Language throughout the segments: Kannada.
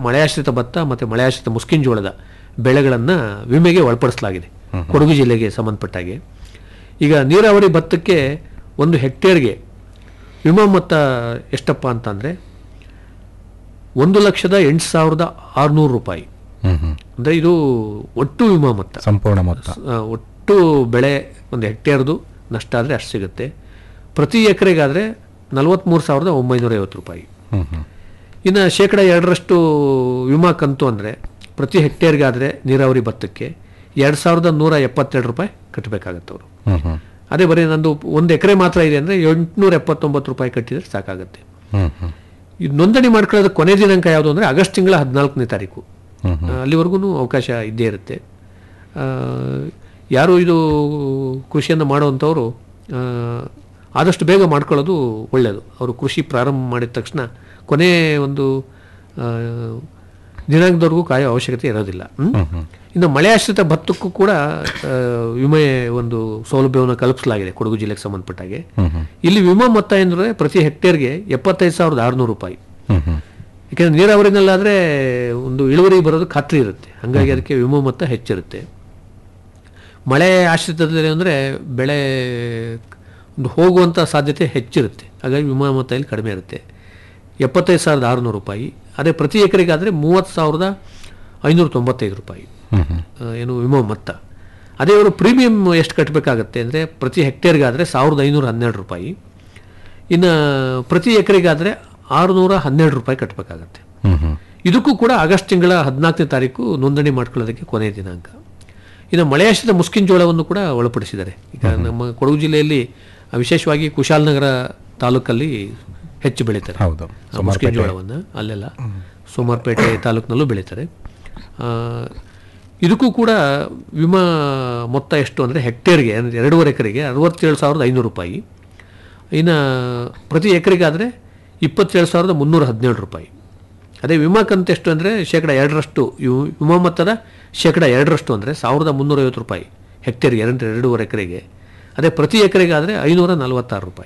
ಮಳೆಯಾಶ್ರಿತ ಭತ್ತ ಮತ್ತು ಮಳೆಯಾಶ್ರಿತ ಮುಸ್ಕಿನ್ ಜೋಳದ ಬೆಳೆಗಳನ್ನು ವಿಮೆಗೆ ಒಳಪಡಿಸಲಾಗಿದೆ ಕೊಡಗು ಜಿಲ್ಲೆಗೆ ಸಂಬಂಧಪಟ್ಟಾಗೆ ಈಗ ನೀರಾವರಿ ಭತ್ತಕ್ಕೆ ಒಂದು ಹೆಕ್ಟೇರ್ಗೆ ವಿಮಾ ಮೊತ್ತ ಎಷ್ಟಪ್ಪ ಅಂತಂದರೆ ಒಂದು ಲಕ್ಷದ ಎಂಟು ಸಾವಿರದ ಆರುನೂರು ರೂಪಾಯಿ ಹ್ಮ್ ಹ್ಮ್ ಅಂದರೆ ಇದು ಒಟ್ಟು ವಿಮಾ ಮೊತ್ತ ಸಂಪೂರ್ಣ ಮೊತ್ತ ಆ, ಒಟ್ಟು ಬೆಳೆ ಒಂದು ಹೆಕ್ಟೇರ್ದು ನಷ್ಟ ಆದರೆ ಅಷ್ಟು ಸಿಗುತ್ತೆ ಪ್ರತಿ ಎಕರೆಗಾದರೆ ನಲವತ್ತ್ಮೂರು ಸಾವಿರದ ಒಂಬೈನೂರ ಐವತ್ತು ರೂಪಾಯಿ ಹ್ಮ್ ಹ್ಮ್ ಇನ್ನು ಶೇಕಡ ಎರಡರಷ್ಟು ವಿಮಾ ಕಂತು ಅಂದರೆ ಪ್ರತಿ ಹೆಕ್ಟೇರ್ಗಾದರೆ ನೀರಾವರಿ ಭತ್ತಕ್ಕೆ ಎರಡು ಸಾವಿರದ ನೂರ ಎಪ್ಪತ್ತೆರಡು ರೂಪಾಯಿ ಕಟ್ಟಬೇಕಾಗತ್ತೆ ಅವರು ಹ್ಮ್ ಹ್ಮ್ ಅದೇ ಬರೀ ನಂದು ಒಂದು ಎಕರೆ ಮಾತ್ರ ಇದೆ ಅಂದರೆ ಎಂಟುನೂರ ಎಪ್ಪತ್ತೊಂಬತ್ತು ರೂಪಾಯಿ ಕಟ್ಟಿದರೆ ಸಾಕಾಗುತ್ತೆ ಹ್ಮ್ ಹ್ಮ್ ಇದು ನೋಂದಣಿ ಮಾಡ್ಕೊಳ್ಳೋದು ಕೊನೆ ದಿನಾಂಕ ಯಾವುದು ಅಂದರೆ ಆಗಸ್ಟ್ ತಿಂಗಳ ಹದಿನಾಲ್ಕನೇ ತಾರೀಕು ಹ್ಮ್ ಆ, ಅಲ್ಲಿವರೆಗೂ ಅವಕಾಶ ಇದ್ದೇ ಇರುತ್ತೆ ಆ, ಯಾರು ಇದು ಕೃಷಿಯನ್ನು ಮಾಡುವಂಥವರು ಆ, ಆದಷ್ಟು ಬೇಗ ಮಾಡ್ಕೊಳ್ಳೋದು ಒಳ್ಳೆಯದು ಅವರು ಕೃಷಿ ಪ್ರಾರಂಭ ಮಾಡಿದ ತಕ್ಷಣ ಕೊನೆ ಒಂದು ಆ, ದಿನಾಂಕದವರೆಗೂ ಕಾಯೋ ಅವಶ್ಯಕತೆ ಇರೋದಿಲ್ಲ ಹ್ಮ್? ಇನ್ನು ಮಳೆ ಆಶ್ರಿತ ಭತ್ತಕ್ಕೂ ಕೂಡ ಆ, ವಿಮೆ ಒಂದು ಸೌಲಭ್ಯವನ್ನು ಕಲ್ಪಿಸಲಾಗಿದೆ ಕೊಡಗು ಜಿಲ್ಲೆಗೆ ಸಂಬಂಧಪಟ್ಟಾಗೆ ಹ್ಮ್ ಹ್ಮ್ ಇಲ್ಲಿ ವಿಮಾ ಮೊತ್ತ ಎಂದರೆ ಪ್ರತಿ ಹೆಕ್ಟೇರ್ಗೆ ಎಪ್ಪತ್ತೈದು ಸಾವಿರದ ಆರುನೂರು ರೂಪಾಯಿ ಹ್ಮ್ ಹ್ಮ್ ಯಾಕೆಂದ್ರೆ ನೀರಾವರಿನಲ್ಲಾದರೆ ಒಂದು ಇಳುವರಿ ಬರೋದು ಖಾತ್ರಿ ಇರುತ್ತೆ ಹಾಗಾಗಿ ಅದಕ್ಕೆ ವಿಮಾ ಮೊತ್ತ ಹೆಚ್ಚಿರುತ್ತೆ ಮಳೆ ಆಶ್ರಿತದಲ್ಲಿ ಅಂದರೆ ಬೆಳೆ ಒಂದು ಹೋಗುವಂಥ ಸಾಧ್ಯತೆ ಹೆಚ್ಚಿರುತ್ತೆ ಹಾಗಾಗಿ ವಿಮಾ ಮೊತ್ತ ಇಲ್ಲಿ ಕಡಿಮೆ ಇರುತ್ತೆ ಎಪ್ಪತ್ತೈದು ಸಾವಿರದ ಆರುನೂರು ರೂಪಾಯಿ ಅದೇ ಪ್ರತಿ ಎಕರೆಗಾದರೆ ಮೂವತ್ತು ಸಾವಿರದ ಐನೂರ ತೊಂಬತ್ತೈದು ರೂಪಾಯಿ ಹ್ಮ್ ಹ್ಮ್ ಆ, ಏನು ವಿಮಾ ಮೊತ್ತ ಅದೇ ಅವರು ಪ್ರೀಮಿಯಂ ಎಷ್ಟು ಕಟ್ಟಬೇಕಾಗತ್ತೆ ಅಂದರೆ ಪ್ರತಿ ಹೆಕ್ಟೇರ್ಗಾದರೆ ಸಾವಿರದ ಐನೂರ ಹನ್ನೆರಡು ರೂಪಾಯಿ ಇನ್ನು ಪ್ರತಿ ಎಕರೆಗಾದರೆ ಆರುನೂರ ಹನ್ನೆರಡು ರೂಪಾಯಿ ಕಟ್ಟಬೇಕಾಗತ್ತೆ ಹ್ಮ್ ಹ್ಮ್ ಇದಕ್ಕೂ ಕೂಡ ಆಗಸ್ಟ್ ತಿಂಗಳ ಹದಿನಾಲ್ಕನೇ ತಾರೀಕು ನೋಂದಣಿ ಮಾಡ್ಕೊಳ್ಳೋದಕ್ಕೆ ಕೊನೆಯ ದಿನಾಂಕ ಇನ್ನು ಮಳೆಯಾಶ್ರಿತ ಮುಸ್ಕಿನ್ ಜೋಳವನ್ನು ಕೂಡ ಒಳಪಡಿಸಿದ್ದಾರೆ ಈಗ ನಮ್ಮ ಕೊಡಗು ಜಿಲ್ಲೆಯಲ್ಲಿ ಆ, ವಿಶೇಷವಾಗಿ ಕುಶಾಲನಗರ ತಾಲೂಕಲ್ಲಿ ಹೆಚ್ಚು ಬೆಳೀತಾರೆ ಹೌದು ಆ ಮುಸ್ಕಿನ್ ಜೋಳವನ್ನು ಅಲ್ಲೆಲ್ಲ ಸೋಮಾರ್ಪೇಟೆ ತಾಲೂಕಿನಲ್ಲೂ ಬೆಳೀತಾರೆ ಆ, ಇದಕ್ಕೂ ಕೂಡ ವಿಮಾ ಮೊತ್ತ ಎಷ್ಟು ಅಂದರೆ ಹೆಕ್ಟೇರ್ಗೆ ಅಂದರೆ ಎರಡೂವರೆ ಎಕರೆಗೆ ಅರವತ್ತೇಳು ಸಾವಿರದ ಐನೂರು ರೂಪಾಯಿ ಇನ್ನು ಪ್ರತಿ ಎಕರೆಗಾದರೆ ಇಪ್ಪತ್ತೇಳು ಸಾವಿರದ ಮುನ್ನೂರ ಹದಿನೇಳು ರೂಪಾಯಿ ಅದೇ ವಿಮಾ ಕಂತು ಎಷ್ಟು ಅಂದರೆ ಶೇಕಡ ಎರಡರಷ್ಟು ಇವು- ವಿಮಾ ಮೊತ್ತದ ಶೇಕಡ ಎರಡರಷ್ಟು ಅಂದರೆ ಸಾವಿರದ ಮುನ್ನೂರೈವತ್ತು ರೂಪಾಯಿ ಹೆಕ್ಟೇರ್ಗೆ ಎರಡು ಎರಡೂವರೆ ಎಕರೆಗೆ ಅದೇ ಪ್ರತಿ ಎಕರೆಗಾದರೆ ಐನೂರ ನಲವತ್ತಾರು ರೂಪಾಯಿ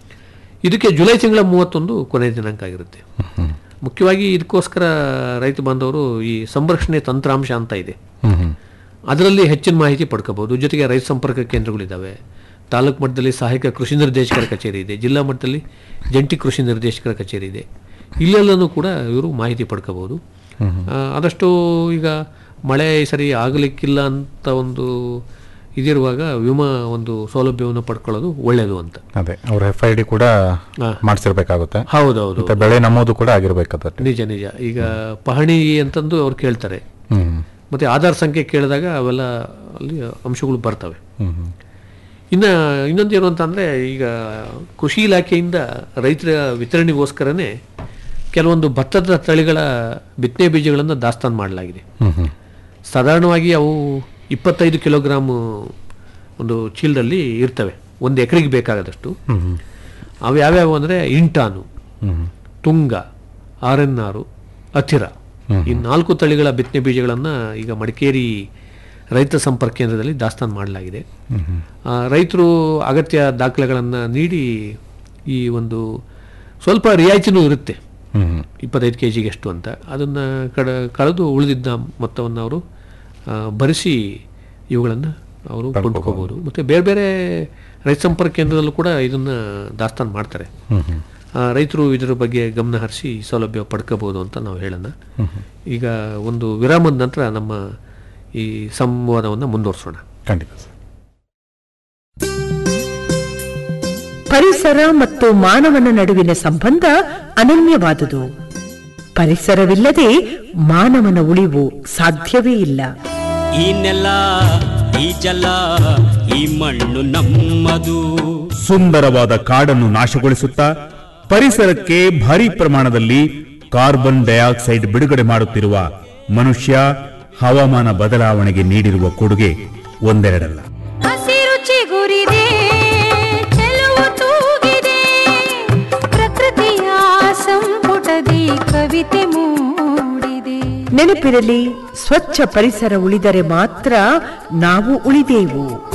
ಇದಕ್ಕೆ ಜುಲೈ ತಿಂಗಳ ಮೂವತ್ತೊಂದು ಕೊನೆಯ ದಿನಾಂಕ ಆಗಿರುತ್ತೆ ಮುಖ್ಯವಾಗಿ ಇದಕ್ಕೋಸ್ಕರ ರೈತ ಬಾಂಧವರು ಈ ಸಂರಕ್ಷಣೆ ತಂತ್ರಾಂಶ ಅಂತ ಇದೆ ಹ್ಮ್ ಹ್ಮ್ ಅದರಲ್ಲಿ ಹೆಚ್ಚಿನ ಮಾಹಿತಿ ಪಡ್ಕೋಬಹುದು ಜೊತೆಗೆ ರೈತ ಸಂಪರ್ಕ ಕೇಂದ್ರಗಳಿದ್ದಾವೆ ತಾಲೂಕು ಮಟ್ಟದಲ್ಲಿ ಸಹಾಯಕ ಕೃಷಿ ನಿರ್ದೇಶಕರ ಕಚೇರಿ ಇದೆ ಜಿಲ್ಲಾ ಮಟ್ಟದಲ್ಲಿ ಜಂಟಿ ಕೃಷಿ ನಿರ್ದೇಶಕರ ಕಚೇರಿ ಇದೆ ಇಲ್ಲೆಲ್ಲನೂ ಕೂಡ ಇವರು ಮಾಹಿತಿ ಪಡ್ಕೋಬಹುದು ಆ, ಆದಷ್ಟು ಈಗ ಮಳೆ ಈ ಸರಿ ಆಗಲಿಕ್ಕಿಲ್ಲ ಅಂತ ಒಂದು ಇದಿರುವಾಗ ವಿಮಾ ಒಂದು ಸೌಲಭ್ಯವನ್ನು ಪಡ್ಕೊಳ್ಳೋದು ಒಳ್ಳೆಯದು ಅಂತ ಅದೇ ಅವ್ರ ಎಫ್ ಐ ಡಿ ಕೂಡ ಹಾ. ಮಾಡಿಸಿರ್ಬೇಕಾಗುತ್ತೆ ಹೌದೌದು ಮತ್ತೆ ಬೆಳೆ ನಮೂದು ಕೂಡ ಆಗಿರ್ಬೇಕಾಗುತ್ತೆ ನಿಜ ನಿಜ ಈಗ ಪಹಣಿ ಅಂತಂದು ಅವ್ರು ಕೇಳ್ತಾರೆ ಹ್ಮ್ ಮತ್ತು ಆಧಾರ್ ಸಂಖ್ಯೆ ಕೇಳಿದಾಗ ಅವೆಲ್ಲ ಅಲ್ಲಿ ಅಂಶಗಳು ಬರ್ತವೆ ಹ್ಮ್ ಹ್ಮ್ ಇನ್ನು ಇನ್ನೊಂದು ಏನು ಅಂತಂದರೆ ಈಗ ಕೃಷಿ ಇಲಾಖೆಯಿಂದ ರೈತರ ವಿತರಣೆಗೋಸ್ಕರನೇ ಕೆಲವೊಂದು ಭತ್ತದ ತಳಿಗಳ ಬಿತ್ತನೆ ಬೀಜಗಳನ್ನು ದಾಸ್ತಾನು ಮಾಡಲಾಗಿದೆ ಹ್ಮ್ ಹ್ಮ್ ಸಾಧಾರಣವಾಗಿ ಅವು ಇಪ್ಪತ್ತೈದು ಕಿಲೋಗ್ರಾಮ್ ಒಂದು ಚೀಲದಲ್ಲಿ ಇರ್ತವೆ ಒಂದು ಎಕರೆಗೆ ಬೇಕಾಗದಷ್ಟು ಹ್ಮ್ ಹ್ಮ್ ಅವು ಯಾವ್ಯಾವು ಅಂದರೆ ಇಂಟಾನು ಹ್ಮ್ Tunga R N R Athira ಈ ನಾಲ್ಕು ತಳಿಗಳ ಬಿತ್ತನೆ ಬೀಜಗಳನ್ನು ಈಗ ಮಡಿಕೇರಿ ರೈತ ಸಂಪರ್ಕ ಕೇಂದ್ರದಲ್ಲಿ ದಾಸ್ತಾನು ಮಾಡಲಾಗಿದೆ ಹ್ಮ್ ಹ್ಮ್ ಆ, ರೈತರು ಅಗತ್ಯ ದಾಖಲೆಗಳನ್ನು ನೀಡಿ ಈ ಒಂದು ಸ್ವಲ್ಪ ರಿಯಾಯಿತಿನೂ ಇರುತ್ತೆ ಹ್ಮ್ ಹ್ಮ್ ಇಪ್ಪತ್ತೈದು ಕೆ ಜಿಗೆ ಎಷ್ಟು ಅಂತ ಅದನ್ನು ಕಡ ಕಳೆದು ಉಳಿದಿದ್ದ ಮೊತ್ತವನ್ನು ಅವರು ಆ, ಭರಿಸಿ ಇವುಗಳನ್ನು ಅವರು ಕೊಂಡ್ಕೋಬೋದು ಮತ್ತು ಬೇರೆ ಬೇರೆ ರೈತ ಸಂಪರ್ಕ ಕೇಂದ್ರದಲ್ಲೂ ಕೂಡ ಇದನ್ನು ದಾಸ್ತಾನು ಮಾಡ್ತಾರೆ ಹ್ಮ್ ಹ್ಮ್ ಆ, ರೈತರು ಇದರ ಬಗ್ಗೆ ಗಮನ ಹರಿಸಿ ಈ ಸೌಲಭ್ಯ ಪಡ್ಕೋಬೋದು ಅಂತ ನಾವು ಹೇಳೋಣ ಈಗ ಒಂದು ವಿರಾಮದ ನಂತರ ನಮ್ಮ ಈ ಸಂವಾದವನ್ನು ಮುಂದುವರಿಸೋಣ ಖಂಡಿತ ಸರ್ ಪರಿಸರ ಮತ್ತು ಮಾನವನ ನಡುವಿನ ಸಂಬಂಧ ಅನನ್ಯವಾದುದು ಪರಿಸರವಿಲ್ಲದೆ ಮಾನವನ ಉಳಿವು ಸಾಧ್ಯವೇ ಇಲ್ಲ ಈ ನೆಲ ಈ ಜಲ ಈ ಮಣ್ಣು ನಮ್ಮದು ಸುಂದರವಾದ ಕಾಡನ್ನು ನಾಶಗೊಳಿಸುತ್ತಾ ಪರಿಸರಕ್ಕೆ ಭಾರಿ ಪ್ರಮಾಣದಲ್ಲಿ ಕಾರ್ಬನ್ ಡೈಆಕ್ಸೈಡ್ ಬಿಡುಗಡೆ ಮಾಡುತ್ತಿರುವ ಮನುಷ್ಯ ಹವಾಮಾನ ಬದಲಾವಣೆಗೆ ನೀಡಿರುವ ಕೊಡುಗೆ ಒಂದೆರಡಲ್ಲ ಹಸಿರು ಚಿಗುರಿದೆ ಚೆಲುವು ತೂಗಿದೆ ಪ್ರಕೃತಿಯ ಸಂಪುಟದಿ ಕವಿತೆ ಮೂಡಿದೆ ನೆನಪಿರಲಿ ಸ್ವಚ್ಛ ಪರಿಸರ ಉಳಿದರೆ ಮಾತ್ರ ನಾವು ಉಳಿದೇವು